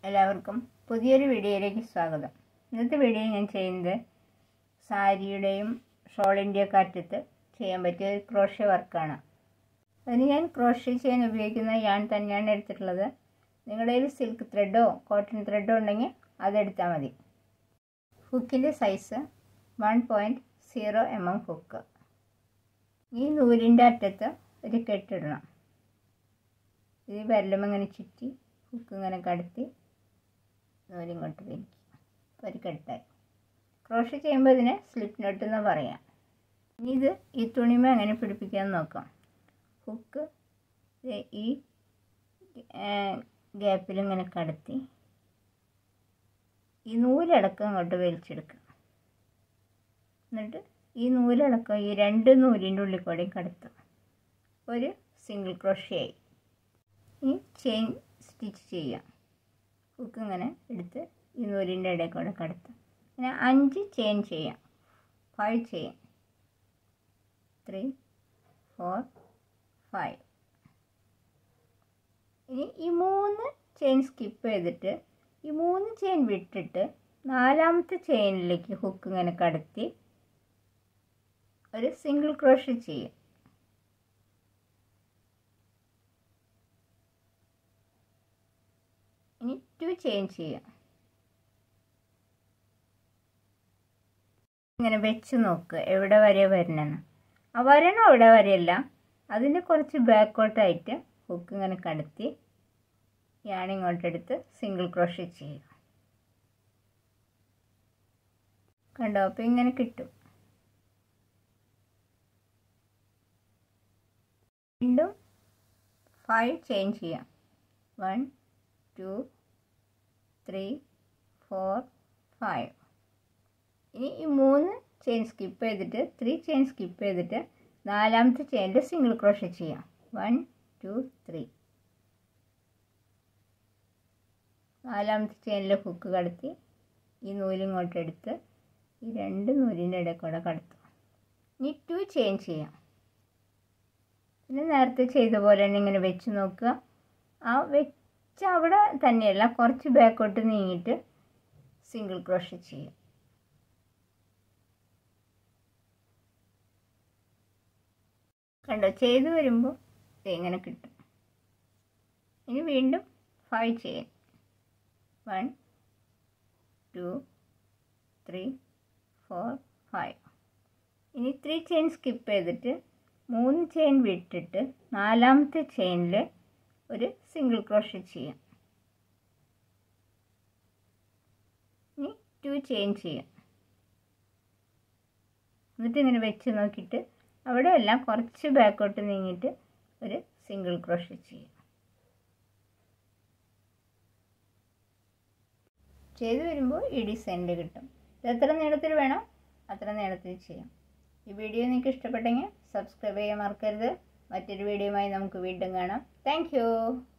എല്ലാവർക്കും പുതിയൊരു വീഡിയോയിലേക്ക് സ്വാഗതം ഇന്നത്തെ വീഡിയോ ഞാൻ ചെയ്യുന്നത് സാരിയുടെയും ഷോളിൻ്റെയും ഒക്കെ അറ്റത്ത് ചെയ്യാൻ പറ്റിയ ഒരു ക്രോഷ്യ വർക്കാണ് അതിന് ഞാൻ ക്രോഷ്യ ചെയ്യാൻ ഉപയോഗിക്കുന്ന യാൺ തന്നെയാണ് എടുത്തിട്ടുള്ളത് നിങ്ങളുടെ കയ്യിൽ സിൽക്ക് ത്രെഡോ കോട്ടൺ ത്രെഡോ ഉണ്ടെങ്കിൽ അതെടുത്താൽ മതി ഹുക്കിൻ്റെ size one point zero M M hook ഈ നൂലിൻ്റെ അറ്റത്ത് ഒരു കെട്ടിടണം ഇത് വിരലും ഇങ്ങനെ ചുറ്റി ഹുക്ക് ഇങ്ങനെ കടത്തി നൂലിങ്ങോട്ട് വലിക്കും അപ്പോൾ ഒരു കെട്ടായി ക്രോഷ് ചെയ്യുമ്പോൾ ഇതിനെ സ്ലിപ്പ് നോട്ട് എന്ന് പറയാം ഇനി ഇത് ഈ തുണിമ എങ്ങനെ പിടിപ്പിക്കാൻ നോക്കാം ഹുക്ക് ഈ ഗ്യാപ്പിൽ ഇങ്ങനെ കടത്തി ഈ നൂലടക്കം അങ്ങോട്ട് വലിച്ചെടുക്കുക എന്നിട്ട് ഈ നൂലടക്കം ഈ രണ്ട് നൂലിൻ്റെ ഉള്ളിൽ കൂടെയും കടത്തുക ഒരു സിംഗിൾ ക്രോഷയായി ഇനി ചെയിൻ സ്റ്റിച്ച് ചെയ്യാം ഹുക്ക് ഇങ്ങനെ എടുത്ത് ഈ നൂലിൻ്റെ ഇടയിൽ കൂടെ കടത്താം ഇങ്ങനെ അഞ്ച് ചെയിൻ ചെയ്യാം five chain three four five ഇനി ഈ മൂന്ന് ചെയിൻ സ്കിപ്പ് ചെയ്തിട്ട് ഈ മൂന്ന് ചെയിൻ വിട്ടിട്ട് നാലാമത്തെ ചെയിനിലേക്ക് ഹുക്ക് ഇങ്ങനെ കടത്തി ഒരു സിംഗിൾ ക്രോഷ് ചെയ്യും ഇനി ടു ചെയിൻ ചെയ്യാം ഇങ്ങനെ വെച്ച് നോക്കുക എവിടെ വരെ വരണമെന്ന് ആ വരണം അവിടെ വരെയല്ല അതിൻ്റെ കുറച്ച് ബാക്കോട്ടായിട്ട് ഹുക്ക് ഇങ്ങനെ കടത്തി യാണിങ്ങോട്ടെടുത്ത് സിംഗിൾ ക്രോഷ് ചെയ്യുക കണ്ടോ അപ്പോൾ ഇങ്ങനെ കിട്ടും വീണ്ടും ഫൈവ് ചെയിൻ ചെയ്യാം one two three four five ഇനി ഈ മൂന്ന് ചെയിൻ സ്കിപ്പ് ചെയ്തിട്ട് ത്രീ ചെയിൻ സ്കിപ്പ് ചെയ്തിട്ട് നാലാമത്തെ ചെയിനിൽ സിംഗിൾ ക്രോഷ ചെയ്യാം വൺ ടു ത്രീ നാലാമത്തെ ചെയിനിൽ ഹുക്ക് കടത്തി ഈ നൂലിങ്ങോട്ട് എടുത്ത് ഈ രണ്ട് നൂലിൻ്റെ ഇടയിൽ കൂടെ കടത്തും ഇനി ടു ചെയിൻ ചെയ്യാം പിന്നെ നേരത്തെ ചെയ്ത പോലെ തന്നെ ഇങ്ങനെ വെച്ച് നോക്കുക ആ വെച്ച അവിടെ തന്നെയല്ല കുറച്ച് ബാക്കോട്ട് നീങ്ങിയിട്ട് സിംഗിൾ ക്രോഷ ചെയ്യും കണ്ടോ ചെയ്തു വരുമ്പോൾ ഇങ്ങനെ കിട്ടും ഇനി വീണ്ടും ഫൈവ് ചെയ്യാം one two three four five ഇനി ത്രീ ചെയിൻ സ്കിപ്പ് ചെയ്തിട്ട് മൂന്ന് ചെയിൻ വിട്ടിട്ട് നാലാമത്തെ ചെയിനിൽ ഒരു സിംഗിൾ ക്രോഷ ചെയ്യാം ഇനി ടു ചെയിൻ ചെയ്യാം എന്നിട്ട് ഇങ്ങനെ വെച്ച് നോക്കിയിട്ട് അവിടെ എല്ലാം കുറച്ച് ബാക്കോട്ട് നീങ്ങിയിട്ട് ഒരു സിംഗിൾ ക്രോഷ ചെയ്യാം ചെയ്ത് വരുമ്പോൾ ഈ ഡിസൈനിൽ കിട്ടും ഇത് എത്ര നീളത്തിൽ വേണോ അത്ര നീളത്തിൽ ചെയ്യാം ഈ വീഡിയോ നിങ്ങൾക്ക് ഇഷ്ടപ്പെട്ടെങ്കിൽ സബ്സ്ക്രൈബ് ചെയ്യാൻ മറക്കരുത് മറ്റൊരു വീഡിയോയുമായി നമുക്ക് വീണ്ടും കാണാം താങ്ക്